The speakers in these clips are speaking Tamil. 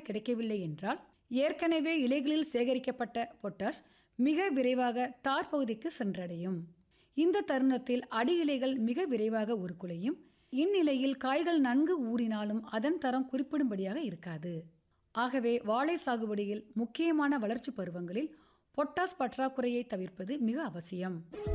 கிடைக்கவில்லை என்றால் ஏற்கனவே இலைகளில் சேகரிக்கப்பட்ட பொட்டாஷ் மிக விரைவாக தார் பகுதிக்கு சென்றடையும் இந்த தருணத்தில் அடி இலைகள் மிக விரைவாக உருக்குலையும் இந்நிலையில் காய்கள் நன்கு ஊறினாலும் அதன் தரம் குறிப்பிடும்படியாக இருக்காது ஆகவே வாழை சாகுபடியில் முக்கியமான வளர்ச்சி பருவங்களில் பொட்டாஸ் பற்றாக்குறையை தவிர்ப்பது மிக அவசியம்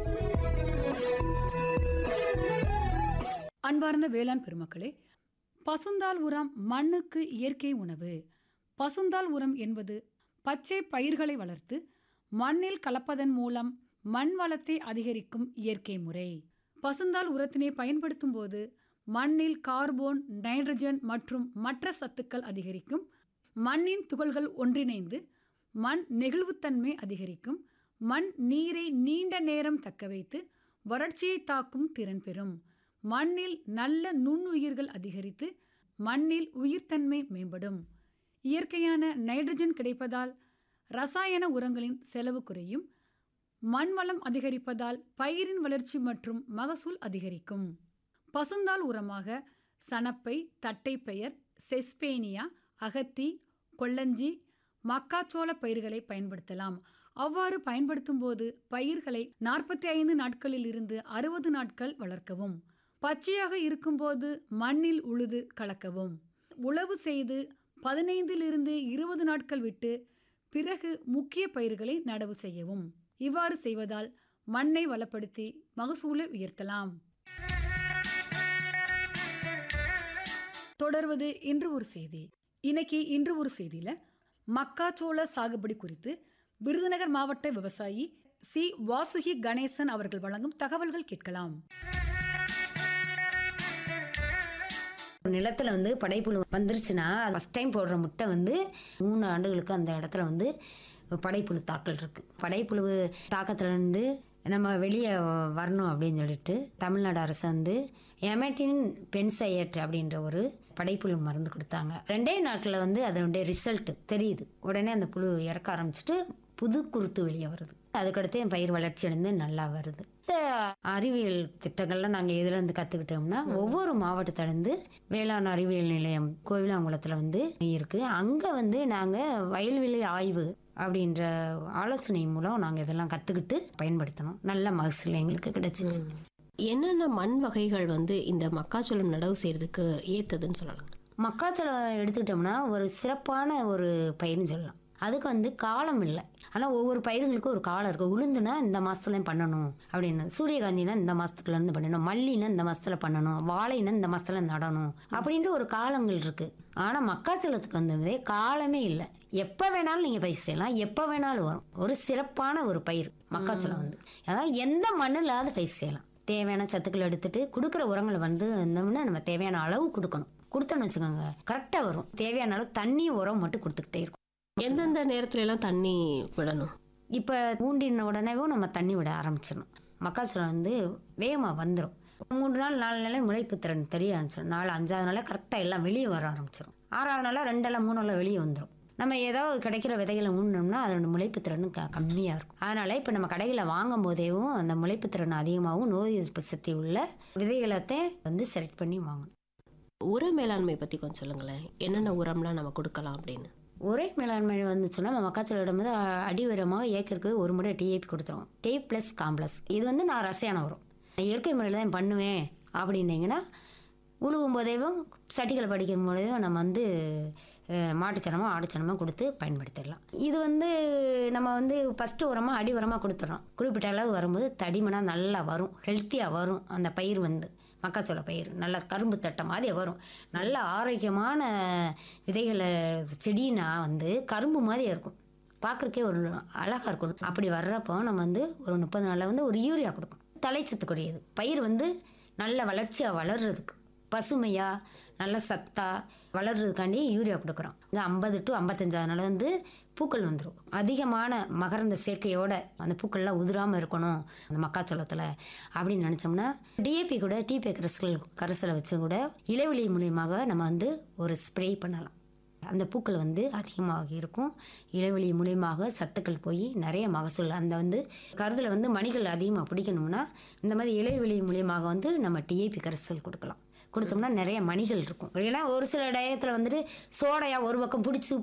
அன்பார்ந்த வேளாண் பெருமக்களே பசுந்தாள் உரம் மண்ணுக்கு இயற்கை உணவு பசுந்தாள் உரம் என்பது பச்சை பயிர்களை வளர்த்து மண்ணில் கலப்பதன் மூலம் மண் வளத்தை அதிகரிக்கும் இயற்கை முறை பசுந்தாள் உரத்தினை பயன்படுத்தும் போது மண்ணில் கார்போன் நைட்ரஜன் மற்றும் மற்ற சத்துக்கள் அதிகரிக்கும் மண்ணின் துகள்கள் ஒன்றிணைந்து மண் நெகிழ்வுத்தன்மை அதிகரிக்கும் மண் நீரை நீண்ட நேரம் தக்க வைத்து வறட்சியை தாக்கும் திறன் பெறும் மண்ணில் நல்ல நுண்ணுயிர்கள் அதிகரித்து மண்ணில் உயிர்த்தன்மை மேம்படும் இயற்கையான நைட்ரஜன் கிடைப்பதால் ரசாயன உரங்களின் செலவு குறையும் மண் வளம் அதிகரிப்பதால் பயிரின் வளர்ச்சி மற்றும் மகசூல் அதிகரிக்கும் பசுந்தாள் உரமாக சணப்பை தட்டைப்பெயர் செஸ்பேனியா அகத்தி கொல்லஞ்சி மக்காச்சோள பயிர்களை பயன்படுத்தலாம் அவ்வாறு பயன்படுத்தும் போது பயிர்களை நாற்பத்தி ஐந்து நாட்களில் இருந்து அறுபது நாட்கள் வளர்க்கவும் பச்சையாக இருக்கும்போது மண்ணில் உழுது கலக்கவும் உழவு செய்து பதினைந்திலிருந்து இருபது நாட்கள் விட்டு பிறகு முக்கிய பயிர்களை நடவு செய்யவும் இவ்வாறு செய்வதால் மண்ணை வளப்படுத்தி மகசூலை உயர்த்தலாம் தொடர்வது இன்று ஒரு செய்தி இன்னைக்கு இன்று ஒரு செய்தியில மக்காச்சோள சாகுபடி குறித்து விருதுநகர் மாவட்ட விவசாயி சி வாசுகி கணேசன் அவர்கள் வழங்கும் தகவல்கள் கேட்கலாம் நிலத்துல வந்து படைப்புழு வந்துருச்சுன்னா ஃபஸ்ட் டைம் போடுற முட்டை வந்து மூணு ஆண்டுகளுக்கு அந்த இடத்துல வந்து படைப்புழு தாக்கல் இருக்கு படைப்புழு தாக்கத்துலேருந்து நம்ம வெளியே வரணும் அப்படின்னு சொல்லிட்டு தமிழ்நாடு அரசு வந்து எமட்டின் பென்சையட் அப்படின்ற ஒரு படைப்புழு மருந்து கொடுத்தாங்க ரெண்டே நாட்களில் வந்து அதனுடைய ரிசல்ட் தெரியுது உடனே அந்த புழு இறக்க ஆரம்பிச்சிட்டு புது குருத்து வெளியே வருது அதுக்கடுத்து என் பயிர் வளர்ச்சி அடைந்து நல்லா வருது இந்த அறிவியல் திட்டங்கள்லாம் நாங்கள் எதுல இருந்து கற்றுக்கிட்டோம்னா ஒவ்வொரு மாவட்டத்திலேருந்து வேளாண் அறிவியல் நிலையம் கோவிலாங்குளத்தில் வந்து இருக்கு அங்கே வந்து நாங்கள் வயல்வெளி ஆய்வு அப்படின்ற ஆலோசனை மூலம் நாங்கள் இதெல்லாம் கற்றுக்கிட்டு பயன்படுத்தணும் நல்ல மகசூல் எங்களுக்கு கிடைச்சிச்சு என்னென்ன மண் வகைகள் வந்து இந்த மக்காச்சோளம் நடவு செய்யறதுக்கு ஏத்ததுன்னு சொல்லலாம் மக்காச்சோளம் எடுத்துக்கிட்டோம்னா ஒரு சிறப்பான ஒரு பயிர்னு சொல்லலாம் அதுக்கு வந்து காலம் இல்லை ஆனால் ஒவ்வொரு பயிர்களுக்கும் ஒரு காலம் இருக்குது உளுந்துனா இந்த மாதத்துலேயும் பண்ணணும் அப்படின்னு சூரியகாந்தினா இந்த மாதத்துக்குலேருந்து பண்ணணும் மல்லினா இந்த மாதத்துல பண்ணணும் வாழைனா இந்த மாதத்துல நடணும் அப்படின்ற ஒரு காலங்கள் இருக்குது ஆனால் மக்காச்சோளத்துக்கு வந்து காலமே இல்லை எப்போ வேணாலும் நீங்கள் பயிர் செய்யலாம் எப்போ வேணாலும் வரும் ஒரு சிறப்பான ஒரு பயிர் மக்காச்சோளம் வந்து அதாவது எந்த மண்ணில்லாத பயிர் செய்யலாம் தேவையான சத்துக்கள் எடுத்துட்டு கொடுக்குற உரங்களை வந்து இருந்தோம்னா நம்ம தேவையான அளவு கொடுக்கணும் கொடுத்தோன்னு வச்சுக்கோங்க கரெக்டாக வரும் தேவையான அளவு தண்ணி உரம் மட்டும் கொடுத்துக்கிட்டே இருக்கும் எந்தெந்த நேரத்துல எல்லாம் தண்ணி விடணும் இப்போ ஊண்டின உடனேவும் நம்ம தண்ணி விட ஆரம்பிச்சிடணும் மக்காச்சோளம் வந்து வேகமாக வந்துடும் மூணு நாள் நாலு நாளே முளைப்பு திறன் தெரிய ஆரம்பிச்சிடும் நாலு அஞ்சாவது நாளே கரெக்டாக எல்லாம் வெளியே வர ஆரம்பிச்சிடும் ஆறாவது நாளாக ரெண்டெல்லாம் மூணெல்லாம் வெளியே வந்துடும் நம்ம ஏதாவது கிடைக்கிற விதைகளை ஊண்டினோம்னா அதோட முளைப்பு திறன் க கம்மியாக இருக்கும் அதனால் இப்போ நம்ம கடையில் வாங்கும் போதேவும் அந்த முளைப்பு திறன் அதிகமாகவும் நோய் எதிர்ப்பு சக்தி உள்ள விதைகளத்தையும் வந்து செலக்ட் பண்ணி வாங்கணும் உர மேலாண்மை பத்தி கொஞ்சம் சொல்லுங்களேன் என்னென்ன உரம்லாம் நம்ம கொடுக்கலாம் அப்படின்னு ஒரே மேலாண்மை வந்துச்சுன்னா நம்ம மக்காச்சோளம் வந்து அடி உரமாக ஏக்கருக்கு ஒரு முறை டிஏபி கொடுத்துருவோம் டி ப்ளஸ் காம்ப்ளஸ் இது வந்து நான் ரசாயன உரம் இயற்கை முறையில் தான் பண்ணுவேன் அப்படின்னீங்கன்னா உழுவும் போதேவும் சட்டிகள் படிக்கும் போதேவும் நம்ம வந்து அஹ், மாட்டுச்சனமோ ஆடுச்சனமோ கொடுத்து பயன்படுத்திடலாம் இது வந்து நம்ம வந்து ஃபஸ்ட்டு உரமாக அடி உரமாக கொடுத்துட்றோம் குறிப்பிட்ட அளவு வரும்போது தடிமனாக நல்லா வரும் ஹெல்த்தியாக வரும் அந்த பயிர் வந்து மக்காச்சோள பயிர் நல்லா கரும்பு தட்டை மாதிரி வரும் நல்ல ஆரோக்கியமான விதைகளை செடினா வந்து கரும்பு மாதிரி இருக்கும் பார்க்குறக்கே ஒரு அழகாக இருக்கும் அப்படி வர்றப்போ நம்ம வந்து ஒரு முப்பது நாளில் வந்து ஒரு யூரியா கொடுக்கணும் தலைச்சத்துக்குரியது பயிர் வந்து நல்ல வளர்ச்சியாக வளர்றதுக்கு பசுமையாக நல்ல சத்தா வளர்றதுக்காண்டி யூரியா கொடுக்குறோம் இந்த ஐம்பது டு ஐம்பத்தஞ்சாவது நாள் வந்து பூக்கள் வந்துடும் அதிகமான மகரந்த சேர்க்கையோட அந்த பூக்கள்லாம் உதிராமல் இருக்கணும் அந்த மக்காச்சோளத்தில் அப்படின்னு நினச்சோம்னா டிஏபி கூட டிபி கரைசல் கரைசலை வச்சு கூட இலைவெளி மூலியமாக நம்ம வந்து ஒரு ஸ்ப்ரே பண்ணலாம் அந்த பூக்கள் வந்து அதிகமாக இருக்கும் இலைவெளி மூலியமாக சத்துக்கள் போய் நிறைய மகசூல் அந்த வந்து கருதில் வந்து மணிகள் அதிகமாக பிடிக்கணும்னா இந்த மாதிரி இலைவெளி மூலியமாக வந்து நம்ம டிஏபி கரைசல் கொடுக்கலாம் கொடுத்தோம்னா நிறைய மணிகள் இருக்கும் ஏன்னா ஒரு சில டயத்தில் வந்துட்டு சோடையா ஒரு பக்கம் பிடிச்சி